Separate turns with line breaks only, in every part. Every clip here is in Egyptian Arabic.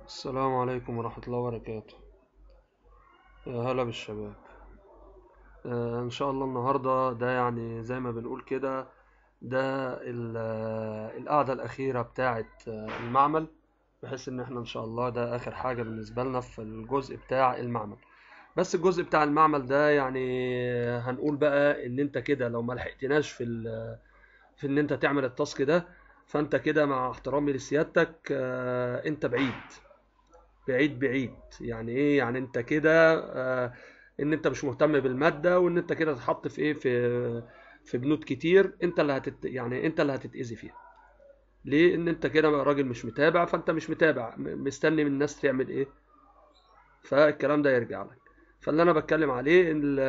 السلام عليكم ورحمة الله وبركاته يا هلا بالشباب آه، ان شاء الله النهاردة ده يعني زي ما بنقول كده ده ال- آه، القعدة الأخيرة بتاعة آه، المعمل بحيث ان احنا ان شاء الله ده اخر حاجة بالنسبة لنا في الجزء بتاع المعمل بس الجزء بتاع المعمل ده يعني هنقول بقى ان انت كده لو ما لحقتناش في ال- في ان انت تعمل التاسك ده فانت كده مع احترامي لسيادتك آه، انت بعيد بعيد بعيد يعني ايه يعني انت كده آه ان انت مش مهتم بالمادة وان انت كده تتحط في ايه في في بنود كتير انت اللي هتت يعني انت اللي هتتأذي فيها ليه ان انت كده راجل مش متابع فانت مش متابع م- مستني من الناس تعمل ايه فالكلام ده يرجع لك فاللي انا بتكلم عليه ان ال-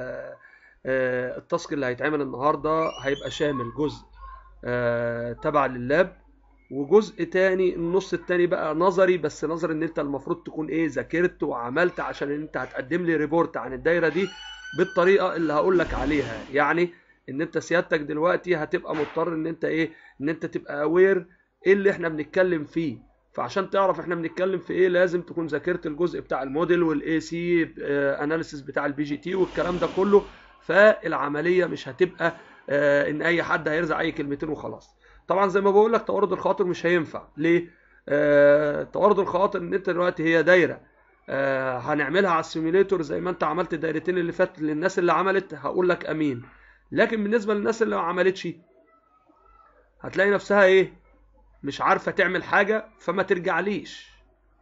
آه، التاسك اللي هيتعمل النهارده هيبقى شامل جزء آه، تبع لللاب وجزء تاني النص التاني بقى نظري بس نظري ان انت المفروض تكون ايه ذاكرت وعملت عشان انت هتقدم لي ريبورت عن الدايره دي بالطريقه اللي هقول لك عليها يعني ان انت سيادتك دلوقتي هتبقى مضطر ان انت ايه ان انت تبقى اوير ايه اللي احنا بنتكلم فيه فعشان تعرف احنا بنتكلم في ايه لازم تكون ذاكرت الجزء بتاع الموديل والاي سي اناليسيس بتاع البي جي تي والكلام ده كله فالعمليه مش هتبقى آه، ان اي حد هيرزع اي كلمتين وخلاص طبعا زي ما بقول لك توارد الخواطر مش هينفع ليه آه توارد الخواطر ان انت دلوقتي هي دايره آه هنعملها على السيميليتور زي ما انت عملت الدايرتين اللي فات للناس اللي عملت هقول لك امين لكن بالنسبه للناس اللي ما عملتش هتلاقي نفسها ايه مش عارفه تعمل حاجه فما ترجعليش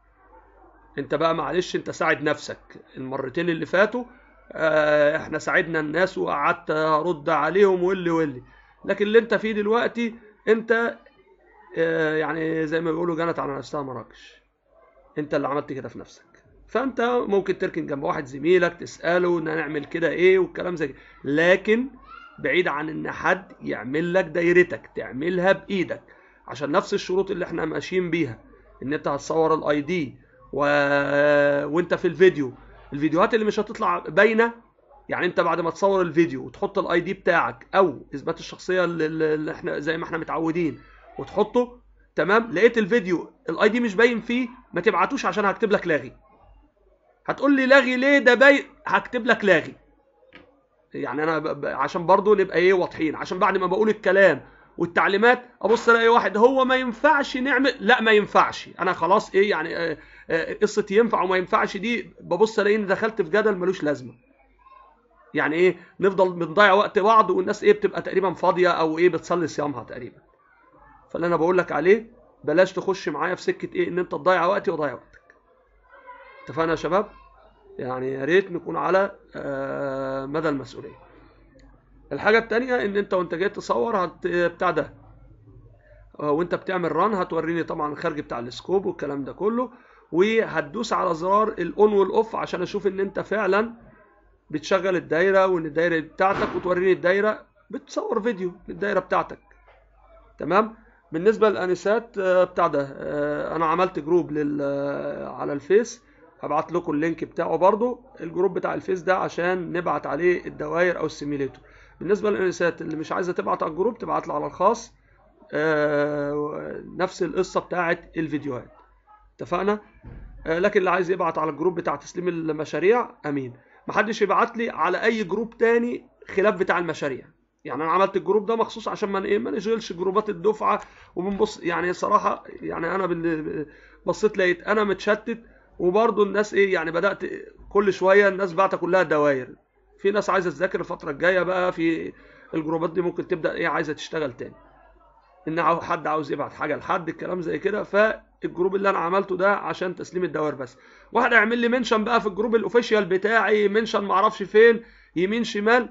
انت بقى معلش انت ساعد نفسك المرتين اللي فاتوا آه، احنا ساعدنا الناس وقعدت ارد عليهم واللي واللي لكن اللي انت فيه دلوقتي انت آه، يعني زي ما بيقولوا جنت على نفسها مراكش انت اللي عملت كده في نفسك فانت ممكن تركن جنب واحد زميلك تساله ان نعمل كده ايه والكلام زي كده لكن بعيد عن ان حد يعمل لك دايرتك تعملها بايدك عشان نفس الشروط اللي احنا ماشيين بيها ان انت هتصور الاي دي و... وانت في الفيديو الفيديوهات اللي مش هتطلع باينه يعني انت بعد ما تصور الفيديو وتحط الاي دي بتاعك او اثبات الشخصيه اللي اللي احنا زي ما احنا متعودين وتحطه تمام لقيت الفيديو الاي دي مش باين فيه ما تبعتوش عشان هكتب لك لاغي هتقول لي لاغي ليه ده باين هكتب لك لاغي يعني انا ب... ب... عشان برضو نبقى ايه واضحين عشان بعد ما بقول الكلام والتعليمات ابص الاقي واحد هو ما ينفعش نعمل لا ما ينفعش انا خلاص ايه يعني آه، آه، قصه ينفع وما ينفعش دي ببص الاقي اني دخلت في جدل ملوش لازمه يعني ايه نفضل بنضيع وقت بعض والناس ايه بتبقى تقريبا فاضيه او ايه بتصلي صيامها تقريبا فاللي انا بقول لك عليه بلاش تخش معايا في سكه ايه ان انت تضيع وقتي واضيع وقتك اتفقنا يا شباب يعني يا ريت نكون على آه، مدى المسؤوليه الحاجه التانية ان انت وانت جاي تصور هت بتاع ده آه، وانت بتعمل ران هتوريني طبعا الخارج بتاع السكوب والكلام ده كله وهتدوس على زرار الاون والاوف عشان اشوف ان انت فعلا بتشغل الدايره وان الدايره بتاعتك وتوريني الدايره بتصور فيديو للدايره بتاعتك تمام بالنسبه للانسات آه، بتاع ده آه، انا عملت جروب لل آه، على الفيس هبعت لكم اللينك بتاعه برضو الجروب بتاع الفيس ده عشان نبعت عليه الدوائر او السيميليتور بالنسبه للانسات اللي مش عايزه تبعت على الجروب تبعت لي على الخاص آه، نفس القصه بتاعت الفيديوهات اتفقنا آه، لكن اللي عايز يبعت على الجروب بتاع تسليم المشاريع امين محدش يبعت لي على اي جروب تاني خلاف بتاع المشاريع يعني انا عملت الجروب ده مخصوص عشان ما ايه ما نشغلش جروبات الدفعه وبنبص يعني صراحه يعني انا بال- بصيت لقيت انا متشتت وبرضه الناس ايه يعني بدات كل شويه الناس بعتها كلها دواير في ناس عايزه تذاكر الفتره الجايه بقى في الجروبات دي ممكن تبدا ايه عايزه تشتغل تاني ان عاو- حد عاوز يبعت حاجه لحد الكلام زي كده فالجروب اللي انا عملته ده عشان تسليم الدوائر بس واحد هيعمل لي منشن بقى في الجروب الاوفيشال بتاعي منشن معرفش فين يمين شمال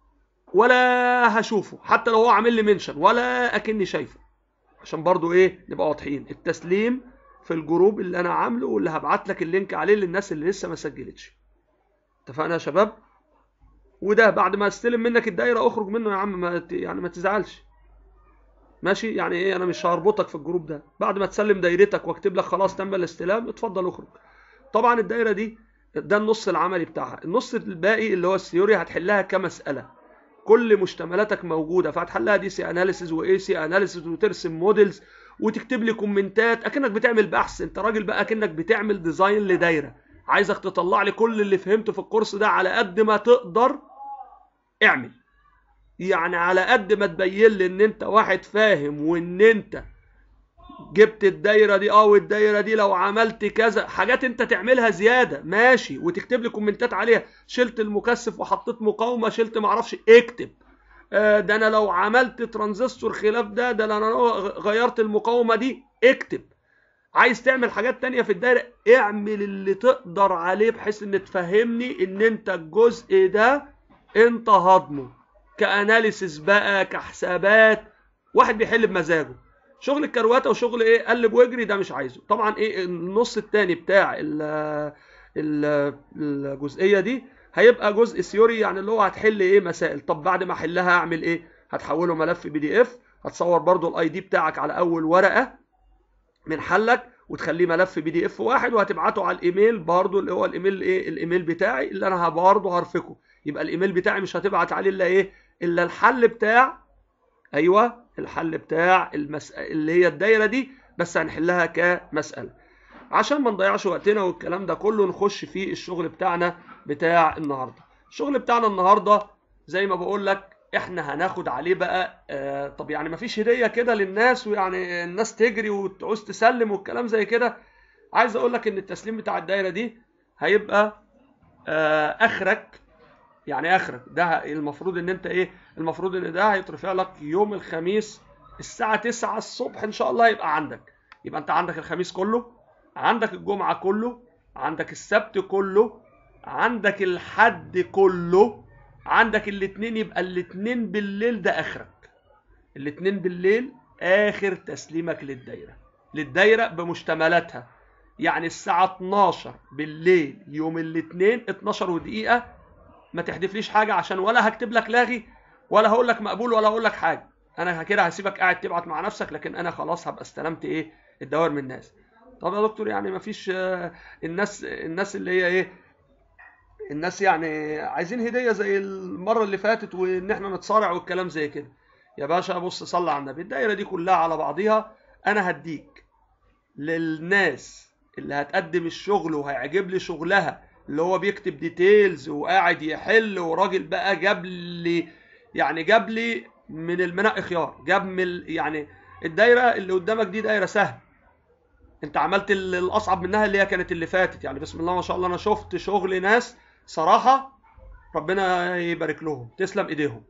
ولا هشوفه حتى لو هو عامل لي منشن ولا اكني شايفه عشان برضو ايه نبقى واضحين التسليم في الجروب اللي انا عامله واللي هبعت لك اللينك عليه للناس اللي لسه ما سجلتش اتفقنا يا شباب وده بعد ما استلم منك الدايره اخرج منه يا عم ما ت- يعني ما تزعلش ماشي يعني ايه انا مش هربطك في الجروب ده بعد ما تسلم دايرتك واكتب لك خلاص تم الاستلام اتفضل اخرج طبعا الدايره دي ده النص العملي بتاعها النص الباقي اللي هو الثيوري هتحلها كمساله كل مشتملاتك موجوده فهتحلها دي سي اناليسيز واي سي اناليسيز وترسم موديلز وتكتب لي كومنتات اكنك بتعمل بحث انت راجل بقى اكنك بتعمل ديزاين لدايره عايزك تطلع لي كل اللي فهمته في الكورس ده على قد ما تقدر اعمل يعني على قد ما تبين لي ان انت واحد فاهم وان انت جبت الدايره دي اه والدايره دي لو عملت كذا حاجات انت تعملها زياده ماشي وتكتب لي كومنتات عليها شلت المكثف وحطيت مقاومه شلت معرفش اكتب آه ده انا لو عملت ترانزستور خلاف ده ده انا غيرت المقاومه دي اكتب عايز تعمل حاجات تانية في الدايره اعمل اللي تقدر عليه بحيث ان تفهمني ان انت الجزء ده انت هضمه كاناليسيس بقى كحسابات واحد بيحل بمزاجه شغل الكروته وشغل ايه قلب واجري ده مش عايزه طبعا ايه النص التاني بتاع ال ال الجزئيه دي هيبقى جزء سيوري يعني اللي هو هتحل ايه مسائل طب بعد ما احلها اعمل ايه هتحوله ملف بي دي اف هتصور برضو الاي دي بتاعك على اول ورقه من حلك وتخليه ملف بي دي اف واحد وهتبعته على الايميل برضو اللي هو الايميل ايه الايميل بتاعي اللي انا برضه هرفقه يبقى الايميل بتاعي مش هتبعت عليه الا ايه الا الحل بتاع ايوه الحل بتاع المسألة اللي هي الدايره دي بس هنحلها كمساله عشان ما نضيعش وقتنا والكلام ده كله نخش في الشغل بتاعنا بتاع النهارده الشغل بتاعنا النهارده زي ما بقول لك احنا هناخد عليه بقى آه طب يعني مفيش هديه كده للناس ويعني الناس تجري وتعوز تسلم والكلام زي كده عايز اقول لك ان التسليم بتاع الدايره دي هيبقى آه اخرك يعني اخرك ده المفروض ان انت ايه المفروض ان ده هيترفع لك يوم الخميس الساعه 9 الصبح ان شاء الله يبقى عندك يبقى انت عندك الخميس كله عندك الجمعه كله عندك السبت كله عندك الحد كله عندك الاثنين يبقى الاثنين بالليل ده اخرك الاثنين بالليل اخر تسليمك للدايره للدايره بمشتملاتها يعني الساعه 12 بالليل يوم الاثنين 12 ودقيقه ما تحذفليش حاجه عشان ولا هكتب لك لاغي ولا هقول لك مقبول ولا هقول لك حاجه انا كده هسيبك قاعد تبعت مع نفسك لكن انا خلاص هبقى استلمت ايه الدوائر من الناس طب يا دكتور يعني ما فيش الناس الناس اللي هي ايه الناس يعني عايزين هديه زي المره اللي فاتت وان احنا نتصارع والكلام زي كده يا باشا بص صلي على النبي الدايره دي كلها على بعضيها انا هديك للناس اللي هتقدم الشغل وهيعجب لي شغلها اللي هو بيكتب ديتيلز وقاعد يحل وراجل بقى جاب لي يعني جاب لي من المناء خيار جاب من يعني الدايره اللي قدامك دي دايره سهله انت عملت الاصعب منها اللي هي كانت اللي فاتت يعني بسم الله ما شاء الله انا شفت شغل ناس صراحه ربنا يبارك لهم تسلم ايديهم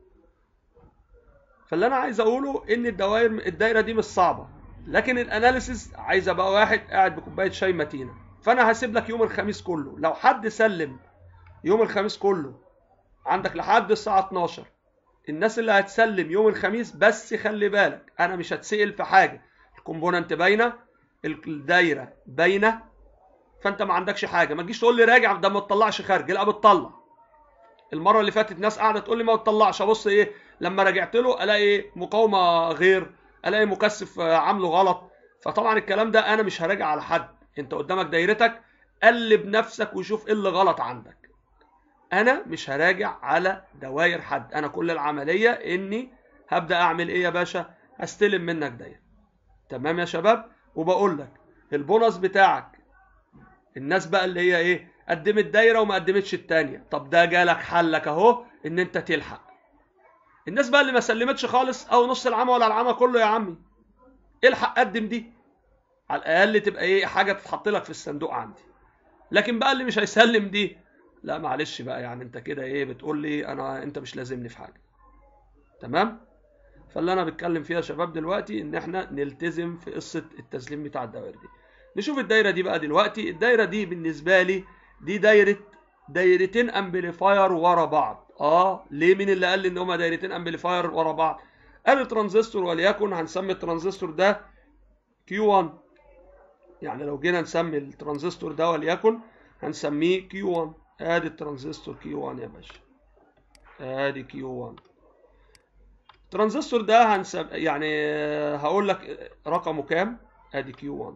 فاللي انا عايز اقوله ان الدوائر الدايره دي مش صعبه لكن الاناليسيس عايزه بقى واحد قاعد بكوبايه شاي متينه فانا هسيب لك يوم الخميس كله لو حد سلم يوم الخميس كله عندك لحد الساعه 12 الناس اللي هتسلم يوم الخميس بس خلي بالك انا مش هتسال في حاجه الكومبوننت باينه الدايره باينه فانت ما عندكش حاجه ما تجيش تقول لي راجع ده ما تطلعش خارج لا بتطلع المره اللي فاتت ناس قاعده تقول لي ما تطلعش ابص ايه لما رجعت له الاقي مقاومه غير الاقي مكثف عامله غلط فطبعا الكلام ده انا مش هراجع على حد انت قدامك دايرتك قلب نفسك وشوف ايه اللي غلط عندك انا مش هراجع على دواير حد انا كل العمليه اني هبدا اعمل ايه يا باشا هستلم منك دايره تمام يا شباب وبقول لك البونص بتاعك الناس بقى اللي هي ايه قدمت دايره وما قدمتش التانيه طب ده جالك حلك اهو ان انت تلحق الناس بقى اللي ما سلمتش خالص او نص العمى ولا العمى كله يا عمي الحق قدم دي على الاقل تبقى ايه حاجه تتحط لك في الصندوق عندي لكن بقى اللي مش هيسلم دي لا معلش بقى يعني انت كده ايه بتقول لي انا انت مش لازمني في حاجه تمام فاللي انا بتكلم فيها يا شباب دلوقتي ان احنا نلتزم في قصه التسليم بتاع الدوائر دي نشوف الدايره دي بقى دلوقتي الدايره دي بالنسبه لي دي دايره دايرتين امبليفاير ورا بعض اه ليه مين اللي قال لي ان هما دايرتين امبليفاير ورا بعض قال ترانزستور وليكن هنسمي الترانزستور ده Q1 يعني لو جينا نسمي الترانزستور ده وليكن هنسميه Q1 ادي الترانزستور Q1 يا باشا ادي Q1 الترانزستور ده هنسب يعني هقول لك رقمه كام ادي Q1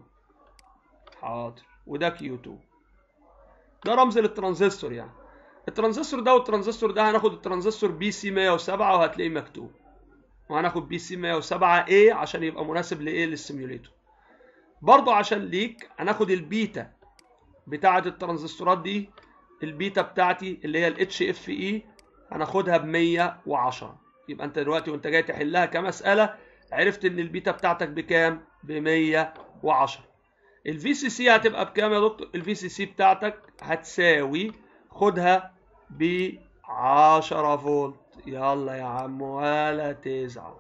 حاضر وده Q2 ده رمز للترانزستور يعني الترانزستور ده والترانزستور ده هناخد الترانزستور بي سي 107 وهتلاقيه مكتوب وهناخد بي سي 107 اي عشان يبقى مناسب لايه للسيميوليتور برضو عشان ليك هناخد البيتا بتاعه الترانزستورات دي البيتا بتاعتي اللي هي الاتش اف اي هناخدها ب 110 يبقى انت دلوقتي وانت جاي تحلها كمساله عرفت ان البيتا بتاعتك بكام ب 110 الفي سي سي هتبقى بكام يا دكتور الفي سي سي بتاعتك هتساوي خدها ب 10 فولت يلا يا عم ولا تزعل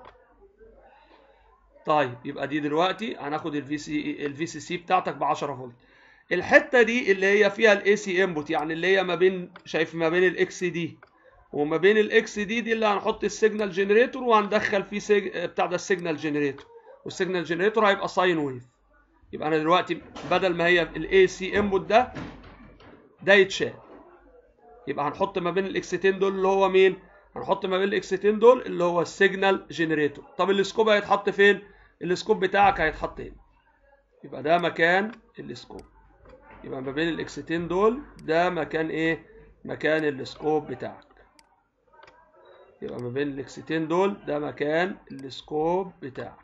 طيب يبقى دي دلوقتي هناخد الفي سي الفي سي سي بتاعتك ب 10 فولت الحته دي اللي هي فيها الاي سي انبوت يعني اللي هي ما بين شايف ما بين الاكس دي وما بين الاكس دي دي اللي هنحط السيجنال جنريتور وهندخل فيه سيج... بتاع ده السيجنال جنريتور والسيجنال جنريتور هيبقى ساين ويف يبقى انا دلوقتي بدل ما هي الاي سي انبوت ده ده يتشال يبقى هنحط ما بين الاكستين دول اللي هو مين هنحط ما بين الاكستين دول اللي هو السيجنال جنريتور طب السكوب هيتحط فين السكوب بتاعك هيتحط هنا يبقى ده مكان السكوب يبقى ما بين الاكستين دول ده مكان ايه مكان السكوب بتاعك يبقى ما بين الاكستين دول ده مكان السكوب بتاعك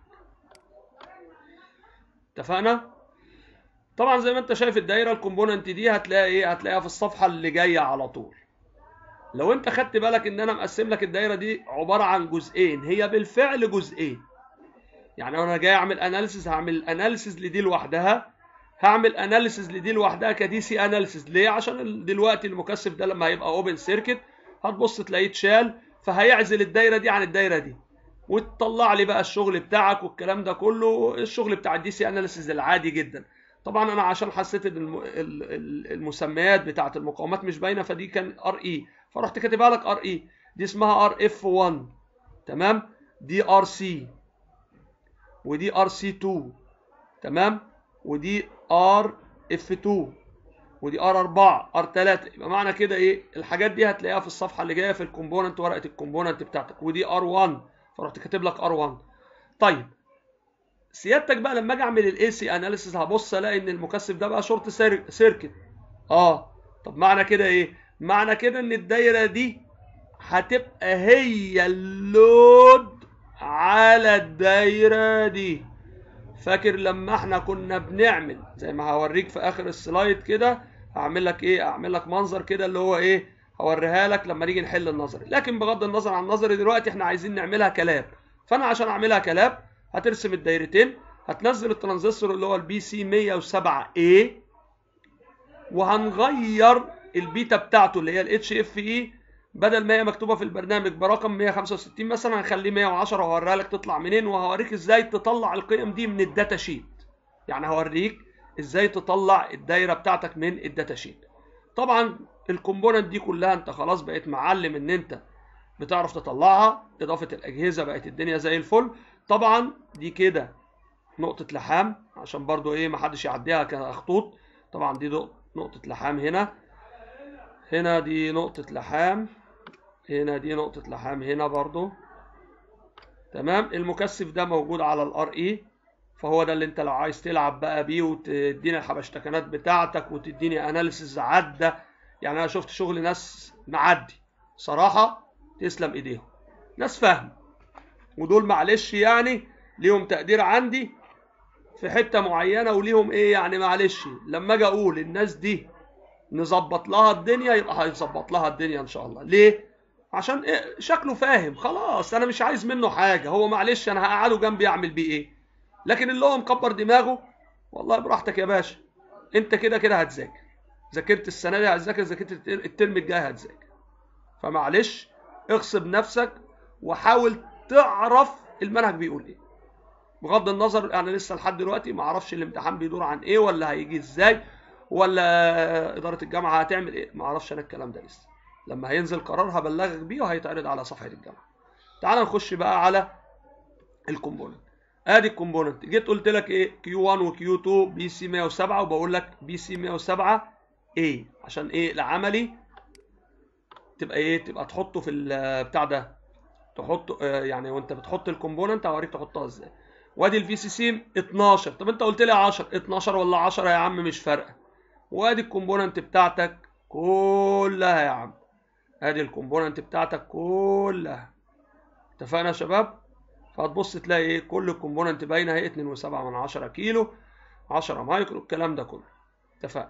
اتفقنا طبعا زي ما انت شايف الدايره الكومبوننت دي هتلاقي ايه هتلاقيها في الصفحه اللي جايه على طول لو انت خدت بالك ان انا مقسم لك الدايره دي عباره عن جزئين هي بالفعل جزئين يعني انا جاي اعمل اناليسيز هعمل اناليسيز لدي لوحدها هعمل اناليسيز لدي لوحدها كدي سي اناليسيز ليه عشان دلوقتي المكثف ده لما هيبقى اوبن سيركت هتبص تلاقيه اتشال فهيعزل الدايره دي عن الدايره دي وتطلع لي بقى الشغل بتاعك والكلام ده كله الشغل بتاع الدي سي اناليسيز العادي جدا طبعا انا عشان حسيت ان المسميات بتاعه المقاومات مش باينه فدي كان ار اي فرحت كاتبها لك ار اي دي اسمها ار اف 1 تمام دي ار سي ودي ار سي 2 تمام ودي ار اف 2 ودي ار 4 ار 3 يبقى معنى كده ايه الحاجات دي هتلاقيها في الصفحه اللي جايه في الكومبوننت ورقه الكومبوننت بتاعتك ودي ار 1 فرحت كاتب لك ار 1 طيب سيادتك بقى لما اجي اعمل الاي سي اناليسيس هبص الاقي ان المكثف ده بقى شورت سيركت اه طب معنى كده ايه معنى كده ان الدايره دي هتبقى هي اللود على الدايره دي فاكر لما احنا كنا بنعمل زي ما هوريك في اخر السلايد كده هعمل لك ايه اعمل لك منظر كده اللي هو ايه هوريها لك لما نيجي نحل النظري لكن بغض النظر عن النظري دلوقتي احنا عايزين نعملها كلاب فانا عشان اعملها كلاب هترسم الدايرتين هتنزل الترانزستور اللي هو البي سي 107 اي وهنغير البيتا بتاعته اللي هي الاتش اف اي بدل ما هي مكتوبه في البرنامج برقم 165 مثلا هنخليه 110 وهوريها لك تطلع منين وهوريك ازاي تطلع القيم دي من الداتا شيت يعني هوريك ازاي تطلع الدايره بتاعتك من الداتا شيت طبعا الكومبوننت دي كلها انت خلاص بقيت معلم ان انت بتعرف تطلعها اضافه الاجهزه بقت الدنيا زي الفل طبعا دي كده نقطه لحام عشان برضو ايه محدش يعديها كخطوط طبعا دي نقطه لحام هنا هنا دي نقطه لحام هنا دي نقطة لحام هنا برضو تمام المكثف ده موجود على الار اي فهو ده اللي انت لو عايز تلعب بقى بيه وتديني الحبشتكنات بتاعتك وتديني اناليسيز عدة يعني انا شفت شغل ناس معدي صراحة تسلم ايديهم ناس فاهم ودول معلش يعني ليهم تقدير عندي في حتة معينة وليهم ايه يعني معلش لما اجي اقول الناس دي نظبط لها الدنيا يبقى هيظبط لها الدنيا ان شاء الله ليه عشان إيه؟ شكله فاهم خلاص انا مش عايز منه حاجه هو معلش انا هقعده جنبي اعمل بيه ايه لكن اللي هو مكبر دماغه والله براحتك يا باشا انت كده كده هتذاكر ذاكرت السنه دي هتذاكر ذاكرت الترم الجاي هتذاكر فمعلش اغصب نفسك وحاول تعرف المنهج بيقول ايه بغض النظر انا لسه لحد دلوقتي ما اعرفش الامتحان بيدور عن ايه ولا هيجي ازاي ولا اداره الجامعه هتعمل ايه ما اعرفش انا الكلام ده لسه لما هينزل قرار هبلغك بيه وهيتعرض على صفحه الجامعه تعال نخش بقى على الكومبوننت ادي الكومبوننت جيت قلت لك ايه كيو 1 وكيو 2 بي سي 107 وبقول لك بي سي 107 ايه عشان ايه العملي تبقى ايه تبقى تحطه في البتاع ده تحطه آه يعني وانت بتحط الكومبوننت هوريك تحطها ازاي وادي الفي سي سي 12 طب انت قلت لي 10 12 ولا 10 يا عم مش فارقه وادي الكومبوننت بتاعتك كلها يا عم ادي الكومبوننت بتاعتك كلها اتفقنا يا شباب فهتبص تلاقي ايه كل الكومبوننت باينه اهي 2.7 من 10 كيلو 10 مايكرو الكلام ده كله اتفقنا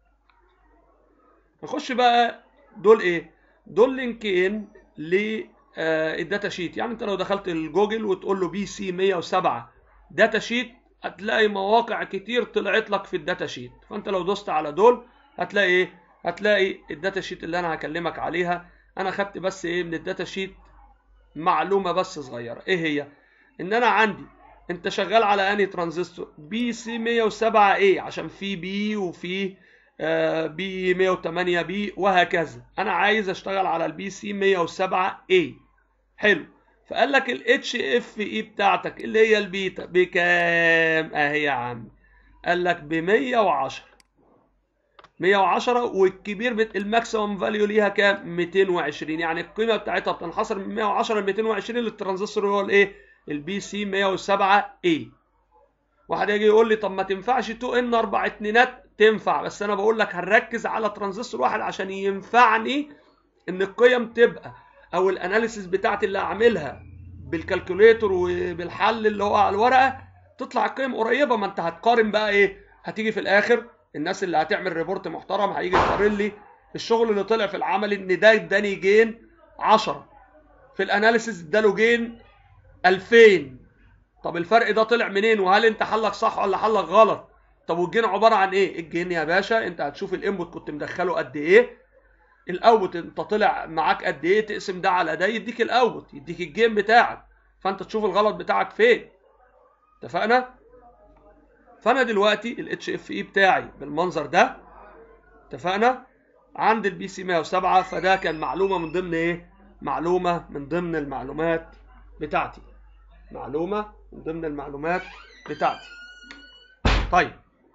نخش بقى دول ايه دول لينكين للداتا شيت يعني انت لو دخلت الجوجل وتقول له بي سي 107 داتا شيت هتلاقي مواقع كتير طلعت لك في الداتا شيت فانت لو دوست على دول هتلاقي ايه هتلاقي الداتا شيت اللي انا هكلمك عليها انا خدت بس ايه من الداتا شيت معلومه بس صغيره ايه هي ان انا عندي انت شغال على انهي ترانزستور بي سي 107 ايه عشان في بي وفي آه بي 108 بي وهكذا انا عايز اشتغل على البي سي 107 ايه حلو فقال لك الاتش اف اي بتاعتك اللي هي البيتا بكام اهي يا عم قال لك ب 110 110 والكبير بت... الماكسيمم فاليو ليها كام 220 يعني القيمه بتاعتها بتنحصر من 110 ل 220 للترانزستور اللي هو الايه البي سي 107 اي واحد يجي يقول لي طب ما تنفعش 2 ان اربع اتنينات تنفع بس انا بقول لك هنركز على ترانزستور واحد عشان ينفعني ان القيم تبقى او الاناليسيس بتاعتي اللي اعملها بالكالكوليتور وبالحل اللي هو على الورقه تطلع القيم قريبه ما انت هتقارن بقى ايه هتيجي في الاخر الناس اللي هتعمل ريبورت محترم هيجي يقارن لي الشغل اللي طلع في العمل ان ده اداني جين 10 في الاناليسيس اداله جين 2000 طب الفرق ده طلع منين وهل انت حلك صح ولا حلك غلط طب والجين عباره عن ايه الجين يا باشا انت هتشوف الانبوت كنت مدخله قد ايه الاوت انت طلع معاك قد ايه تقسم ده على ده يديك الاوت يديك الجيم بتاعك فانت تشوف الغلط بتاعك فين اتفقنا فانا دلوقتي الاتش اف اي بتاعي بالمنظر ده اتفقنا عند البي سي 107 فده كان معلومه من ضمن ايه معلومه من ضمن المعلومات بتاعتي معلومه من ضمن المعلومات بتاعتي طيب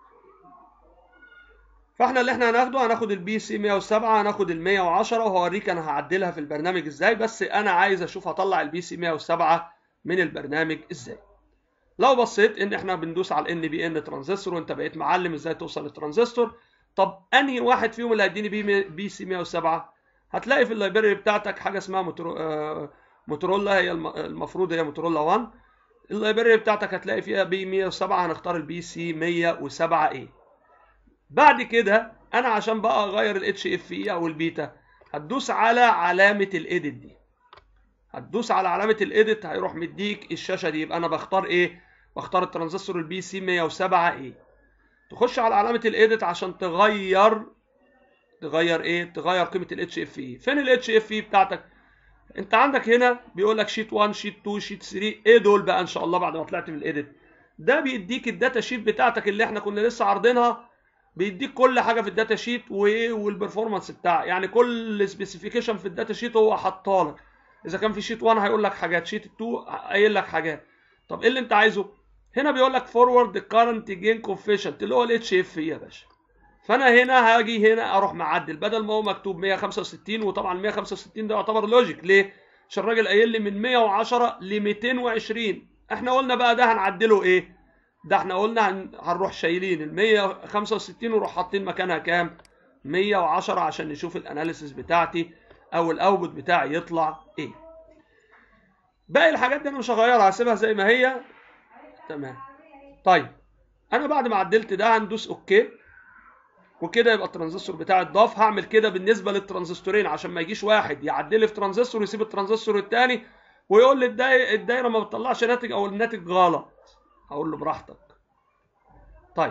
فاحنا اللي احنا هناخده هناخد البي سي 107 هناخد ال 110 وهوريك انا هعدلها في البرنامج ازاي بس انا عايز اشوف هطلع البي سي 107 من البرنامج ازاي لو بصيت ان احنا بندوس على الان بي ان ترانزستور وانت بقيت معلم ازاي توصل للترانزستور طب انهي واحد فيهم اللي هيديني بي بي سي 107 هتلاقي في اللايبراري بتاعتك حاجه اسمها موترو آه موتورولا هي المفروض هي موتورولا 1 اللايبراري بتاعتك هتلاقي فيها بي 107 هنختار البي سي 107 اي بعد كده انا عشان بقى اغير الاتش اف اي او البيتا هتدوس على علامه الايديت دي هتدوس على علامه الايديت هيروح مديك الشاشه دي يبقى انا بختار ايه بختار الترانزستور البي سي 107 اي تخش على علامه الايديت عشان تغير تغير ايه تغير قيمه الاتش اف اي فين الاتش اف اي بتاعتك انت عندك هنا بيقول لك شيت 1 شيت 2 شيت 3 ايه دول بقى ان شاء الله بعد ما طلعت من الايديت ده بيديك الداتا شيت بتاعتك اللي احنا كنا لسه عارضينها بيديك كل حاجه في الداتا شيت والبرفورمانس بتاعها يعني كل سبيسيفيكيشن في الداتا شيت هو حاطها لك اذا كان في شيت 1 هيقول لك حاجات شيت 2 قايل لك حاجات طب ايه اللي انت عايزه هنا بيقول لك فورورد كارنت جين كوفيشنت اللي هو الاتش اف يا باشا فانا هنا هاجي هنا اروح معدل بدل ما هو مكتوب 165 وطبعا 165 ده يعتبر لوجيك ليه عشان الراجل قايل لي من 110 ل 220 احنا قلنا بقى ده هنعدله ايه ده احنا قلنا هن... هنروح شايلين ال 165 ونروح حاطين مكانها كام 110 عشان نشوف الاناليسيس بتاعتي او الاوتبوت بتاعي يطلع ايه باقي الحاجات دي انا مش هغيرها هسيبها زي ما هي تمام طيب انا بعد ما عدلت ده هندوس اوكي وكده يبقى الترانزستور بتاعي اتضاف هعمل كده بالنسبه للترانزستورين عشان ما يجيش واحد يعدل لي في ترانزستور ويسيب الترانزستور الثاني ويقول لي الدايره الدايره ما بتطلعش ناتج او الناتج غلط هقول له براحتك طيب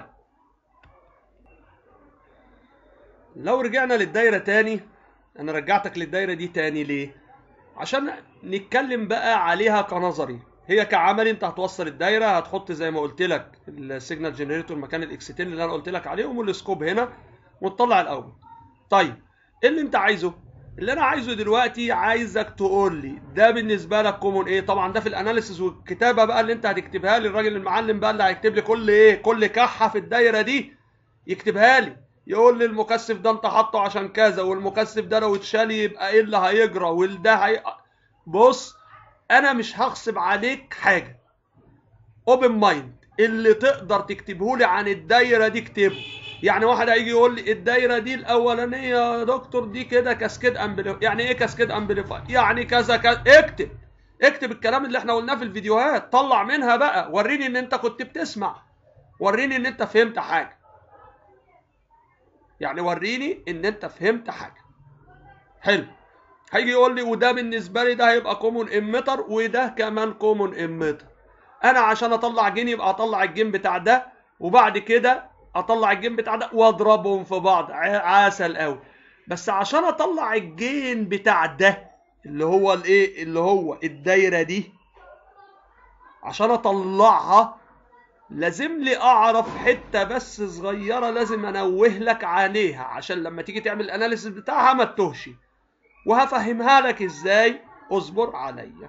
لو رجعنا للدايره تاني انا رجعتك للدايره دي تاني ليه عشان نتكلم بقى عليها كنظري هي كعملي انت هتوصل الدايره هتحط زي ما قلت لك السيجنال جنريتور مكان الاكستين اللي انا قلت لك عليهم والسكوب هنا وتطلع الاول طيب ايه اللي انت عايزه اللي انا عايزه دلوقتي عايزك تقول لي ده بالنسبه لك كومون ايه طبعا ده في الاناليسيس والكتابه بقى اللي انت هتكتبها لي الراجل المعلم بقى اللي هيكتب لي كل ايه كل كحه في الدايره دي يكتبها لي يقول لي المكثف ده انت حاطه عشان كذا والمكثف ده لو اتشال يبقى ايه اللي هيجرى والده هي بص انا مش هغصب عليك حاجه اوبن مايند اللي تقدر تكتبه لي عن الدايره دي اكتبه يعني واحد هيجي يقول لي الدايره دي الاولانيه يا دكتور دي كده كاسكيد امبليفاي يعني ايه كاسكيد امبليفاي يعني كذا كذا اكتب اكتب الكلام اللي احنا قلناه في الفيديوهات طلع منها بقى وريني ان انت كنت بتسمع وريني ان انت فهمت حاجه يعني وريني ان انت فهمت حاجه حلو هيجي يقول لي وده بالنسبه لي ده هيبقى كومون اميتر وده كمان كومون اميتر انا عشان اطلع جين يبقى اطلع الجين بتاع ده وبعد كده اطلع الجين بتاع ده واضربهم في بعض عسل قوي بس عشان اطلع الجين بتاع ده اللي هو الايه اللي هو الدايره دي عشان اطلعها لازم لي اعرف حته بس صغيره لازم انوه لك عليها عشان لما تيجي تعمل الاناليسيس بتاعها ما تتوهش وهفهمها لك ازاي اصبر عليا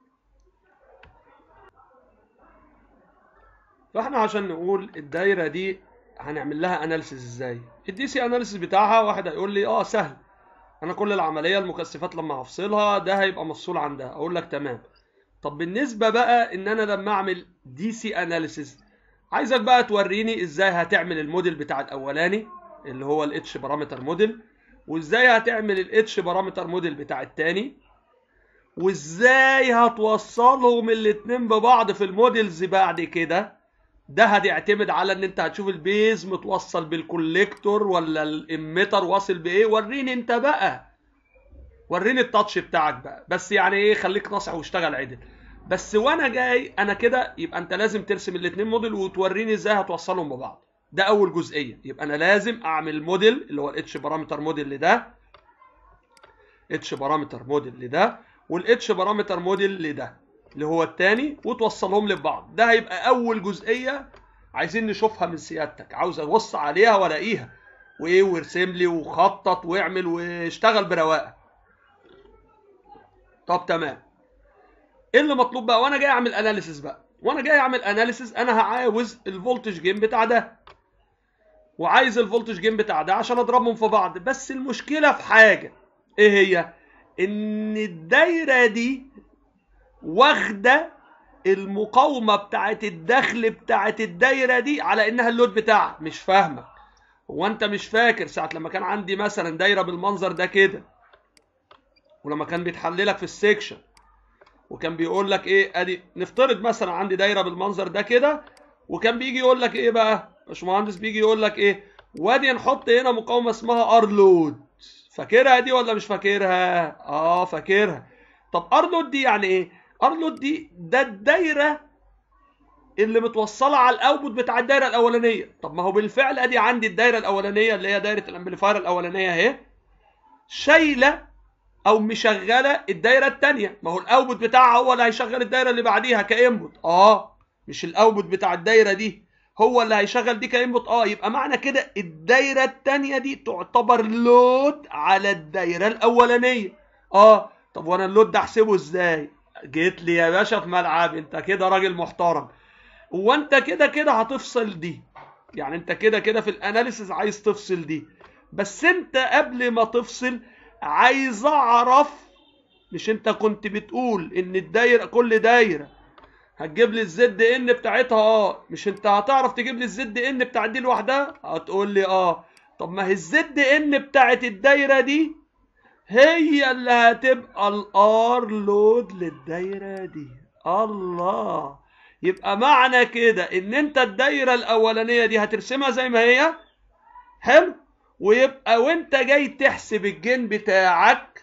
فاحنا عشان نقول الدايره دي هنعمل لها اناليسيس ازاي الدي سي اناليسيس بتاعها واحد هيقول لي اه سهل انا كل العمليه المكثفات لما هفصلها ده هيبقى مفصول عن ده اقول لك تمام طب بالنسبه بقى ان انا لما اعمل دي سي اناليسيس عايزك بقى توريني ازاي هتعمل الموديل بتاع الاولاني اللي هو الاتش بارامتر موديل وازاي هتعمل الاتش بارامتر موديل بتاع التاني وازاي هتوصلهم الاتنين ببعض في الموديلز بعد كده ده هتعتمد على ان انت هتشوف البيز متوصل بالكوليكتور ولا الاميتر واصل بايه وريني انت بقى وريني التاتش بتاعك بقى بس يعني ايه خليك ناصح واشتغل عدل بس وانا جاي انا كده يبقى انت لازم ترسم الاتنين موديل وتوريني ازاي هتوصلهم ببعض ده اول جزئيه يبقى انا لازم اعمل موديل اللي هو الاتش بارامتر موديل لده اتش بارامتر موديل لده والاتش بارامتر موديل لده اللي هو الثاني وتوصلهم لبعض ده هيبقى اول جزئيه عايزين نشوفها من سيادتك عاوز ابص عليها والاقيها وايه وارسم لي وخطط واعمل واشتغل برواقه طب تمام ايه اللي مطلوب بقى وانا جاي اعمل اناليسيس بقى وانا جاي اعمل اناليسيس انا عاوز الفولتج جيم بتاع ده وعايز الفولتج جيم بتاع ده عشان اضربهم في بعض بس المشكله في حاجه ايه هي ان الدايره دي واخده المقاومه بتاعت الدخل بتاعت الدايره دي على انها اللود بتاعها مش فاهمك هو انت مش فاكر ساعه لما كان عندي مثلا دايره بالمنظر ده كده ولما كان بيتحللك في السكشن وكان بيقول لك ايه ادي نفترض مثلا عندي دايره بالمنظر ده كده وكان بيجي يقول لك ايه بقى باشمهندس بيجي يقول لك ايه وادي نحط هنا مقاومه اسمها ار لود فاكرها دي ولا مش فاكرها اه فاكرها طب ار لود دي يعني ايه ار لود دي ده الدايره اللي متوصله على الاوتبوت بتاع الدايره الاولانيه طب ما هو بالفعل ادي عندي الدايره الاولانيه اللي هي دايره الامبليفاير الاولانيه اهي شايله او مشغله الدايره الثانيه ما هو الاوتبوت بتاعها هو اللي هيشغل الدايره اللي بعديها كانبوت اه مش الاوتبوت بتاع الدايره دي هو اللي هيشغل دي كانبوت اه يبقى معنى كده الدايره الثانيه دي تعتبر لود على الدايره الاولانيه اه طب وانا اللود ده احسبه ازاي جيت لي يا باشا في ملعب انت كده راجل محترم وانت كده كده هتفصل دي يعني انت كده كده في الاناليسيز عايز تفصل دي بس انت قبل ما تفصل عايز اعرف مش انت كنت بتقول ان الدايره كل دايره هتجيب لي الزد ان بتاعتها اه مش انت هتعرف تجيب لي الزد ان بتاعت دي لوحدها هتقول لي اه طب ما هي الزد ان بتاعت الدايره دي هي اللي هتبقى الار لود للدايره دي الله يبقى معنى كده ان انت الدايره الاولانيه دي هترسمها زي ما هي حلو ويبقى وانت جاي تحسب الجين بتاعك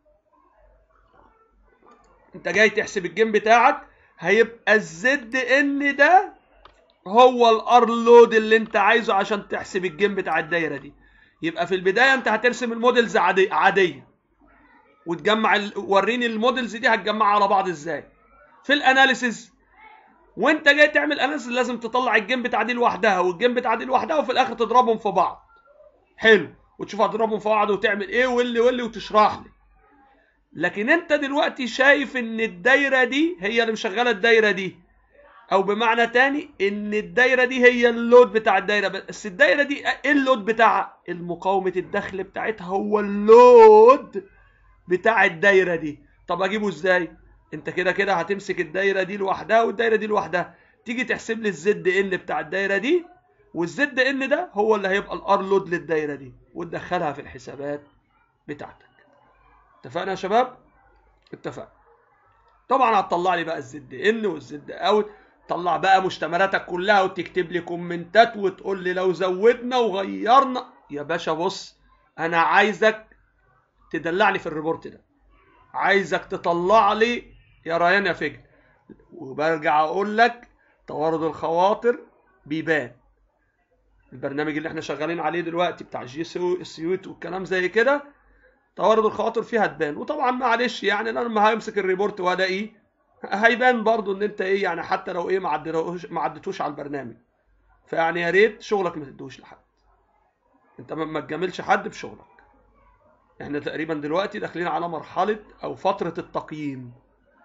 انت جاي تحسب الجين بتاعك هيبقى الزد ان ده هو الار لود اللي انت عايزه عشان تحسب الجين بتاع الدايره دي يبقى في البدايه انت هترسم الموديلز عاديه عاديه وتجمع ال... وريني الموديلز دي هتجمعها على بعض ازاي في الاناليسيز وانت جاي تعمل اناليسيز لازم تطلع الجيم بتاع دي لوحدها والجيم بتاع دي لوحدها وفي الاخر تضربهم في بعض حلو وتشوف هتضربهم في بعض وتعمل ايه واللي واللي وتشرح لي لكن انت دلوقتي شايف ان الدايره دي هي اللي مشغله الدايره دي او بمعنى تاني ان الدايره دي هي اللود بتاع الدايره بس الدايره دي ايه اللود بتاعها المقاومه الدخل بتاعتها هو اللود بتاع الدايره دي طب اجيبه ازاي انت كده كده هتمسك الدايره دي لوحدها والدايره دي لوحدها تيجي تحسب لي الزد ان بتاع الدايره دي والزد ان ده هو اللي هيبقى الار لود للدايره دي وتدخلها في الحسابات بتاعتك اتفقنا يا شباب اتفقنا طبعا هتطلع لي بقى الزد ان والزد اوت طلع بقى مشتملاتك كلها وتكتب لي كومنتات وتقول لي لو زودنا وغيرنا يا باشا بص انا عايزك تدلعني في الريبورت ده عايزك تطلع لي يا ريان يا فجر وبرجع اقول لك توارد الخواطر بيبان البرنامج اللي احنا شغالين عليه دلوقتي بتاع جي سيوت والكلام زي كده توارد الخواطر فيها تبان وطبعا معلش يعني انا لما همسك الريبورت والاقيه هيبان برضو ان انت ايه يعني حتى لو ايه ما عدتوش ما عدتوش على البرنامج فيعني يا ريت شغلك ما تدوش لحد انت ما تجاملش حد بشغلك احنا تقريبا دلوقتي داخلين على مرحله او فتره التقييم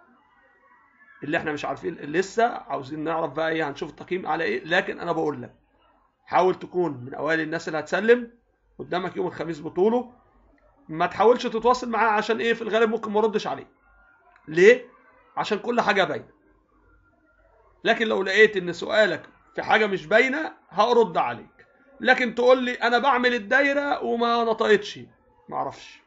اللي احنا مش عارفين لسه عاوزين نعرف بقى ايه هنشوف التقييم على ايه لكن انا بقول لك حاول تكون من اوائل الناس اللي هتسلم قدامك يوم الخميس بطوله ما تحاولش تتواصل معاه عشان ايه في الغالب ممكن ما ردش عليه ليه عشان كل حاجه باينه لكن لو لقيت ان سؤالك في حاجه مش باينه هرد عليك لكن تقول لي انا بعمل الدايره وما نطقتش ما اعرفش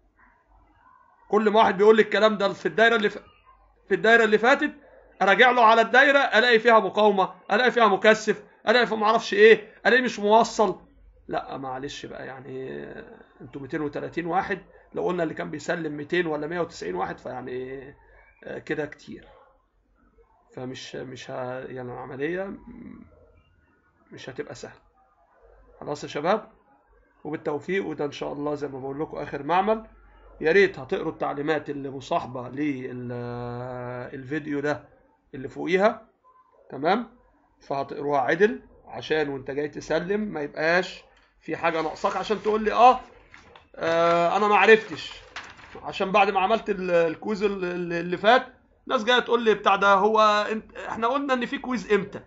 كل ما واحد بيقول لي الكلام ده في الدايره اللي ف... في الدايره اللي فاتت اراجع له على الدايره الاقي فيها مقاومه الاقي فيها مكثف الاقي فيها ما اعرفش ايه الاقي مش موصل لا معلش بقى يعني انتوا 230 واحد لو قلنا اللي كان بيسلم 200 ولا 190 واحد فيعني كده كتير فمش مش ه... يعني العمليه مش هتبقى سهله خلاص يا شباب وبالتوفيق وده ان شاء الله زي ما بقول لكم اخر معمل يا ريت هتقروا التعليمات اللي مصاحبه للفيديو ده اللي فوقيها تمام فهتقروها عدل عشان وانت جاي تسلم ما يبقاش في حاجه ناقصاك عشان تقول لي اه, آه انا ما عرفتش عشان بعد ما عملت الكويز اللي فات ناس جايه تقول لي بتاع ده هو انت احنا قلنا ان في كويز امتى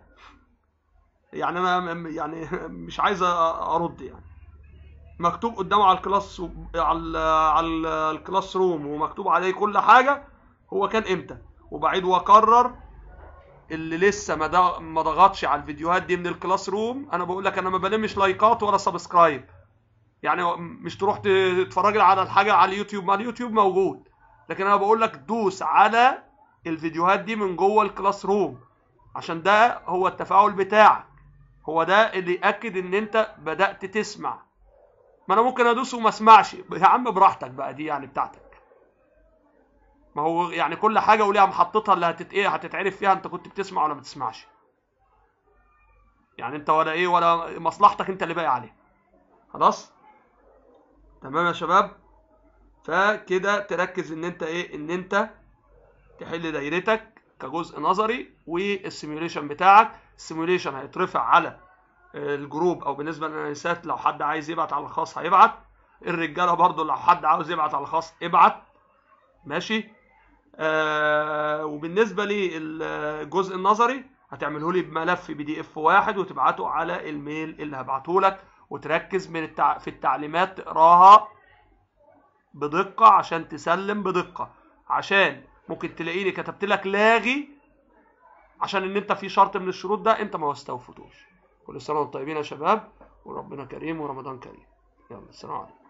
يعني انا يعني مش عايز ارد يعني مكتوب قدامه على الكلاس على على الكلاس روم ومكتوب عليه كل حاجه هو كان امتى وبعيد واكرر اللي لسه ما ما ضغطش على الفيديوهات دي من الكلاس روم انا بقول لك انا ما بلمش لايكات ولا سبسكرايب يعني مش تروح تتفرج على الحاجه على اليوتيوب ما اليوتيوب موجود لكن انا بقول لك دوس على الفيديوهات دي من جوه الكلاس روم عشان ده هو التفاعل بتاعك هو ده اللي ياكد ان انت بدات تسمع ما انا ممكن ادوس وما اسمعش يا عم براحتك بقى دي يعني بتاعتك ما هو يعني كل حاجه وليها محطتها اللي هتت ايه هتتعرف فيها انت كنت بتسمع ولا ما بتسمعش يعني انت ولا ايه ولا مصلحتك انت اللي باقي عليه خلاص تمام يا شباب فكده تركز ان انت ايه ان انت تحل دايرتك كجزء نظري والسيميوليشن بتاعك السيميوليشن هيترفع على الجروب او بالنسبه للانسات لو حد عايز يبعت على الخاص هيبعت الرجاله برضو لو حد عاوز يبعت على الخاص ابعت ماشي آه وبالنسبه للجزء النظري هتعمله لي بملف بي دي اف واحد وتبعته على الميل اللي هبعته لك وتركز من التع... في التعليمات تقراها بدقه عشان تسلم بدقه عشان ممكن تلاقيني كتبت لك لاغي عشان ان انت في شرط من الشروط ده انت ما استوفيتوش كل سنه وانتم طيبين يا شباب وربنا كريم ورمضان كريم يلا السلام عليكم